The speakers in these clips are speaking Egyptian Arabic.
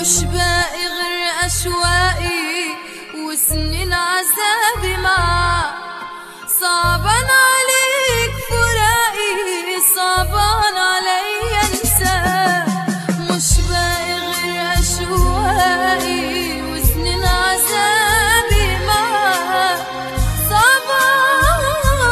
مش باقي غير أشواقي وسنين عذابي معاك صعبان عليك فراقي صعبان علي انساك مش باقي غير أشواقي وسنين عذابي معاك صعبان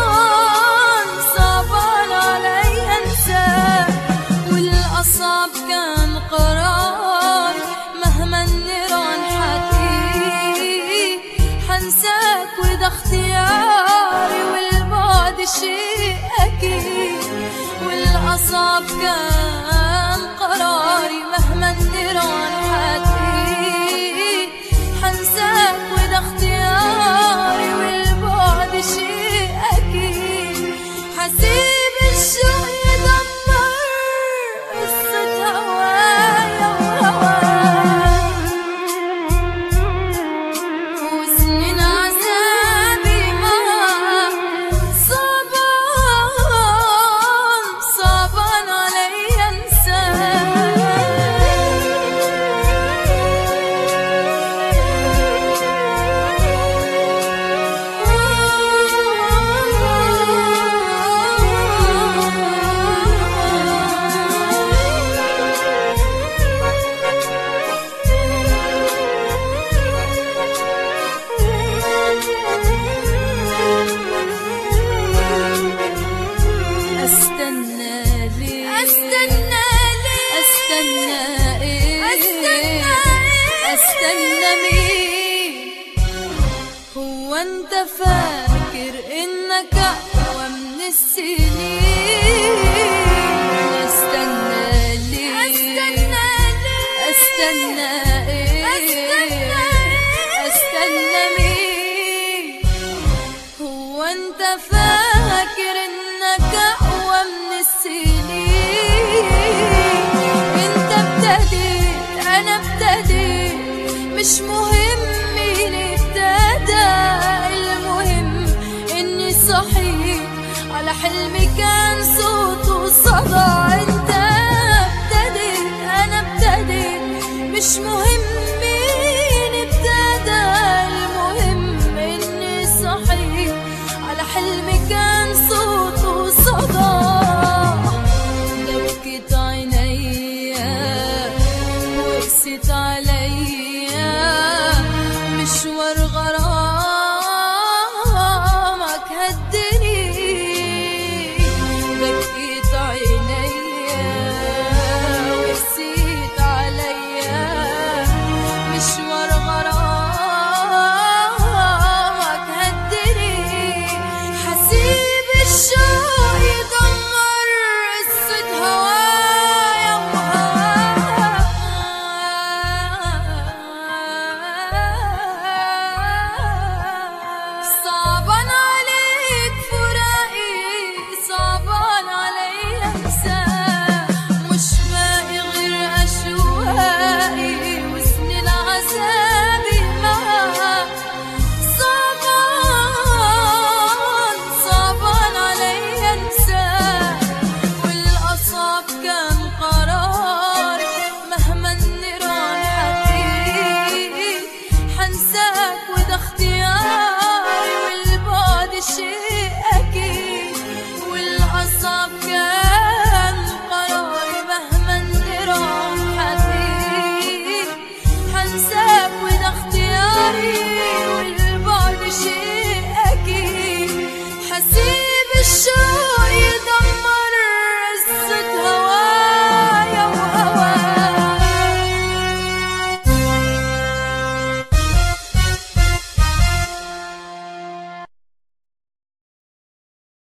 صعبان علي انساك والأصعب كان قرار مهما النيران حكي حنساك وده اختياري والبعد شيء أكيد والأصعب كان قراري مهما النيران حكي حنساك وده اختياري والبعد شيء أكيد حسيب الشوق يدمر قصة هوايا وهواك وسنين عذابي معاك صعبان صعبان علي استنى ليه استنى ليه استنى ايه استنى إيه؟ استنى مين هو انت فاكر انك اقوى من السنين استنى ليه استنى ليه استنى ايه استنى إيه؟ استنى مين هو انت فاكر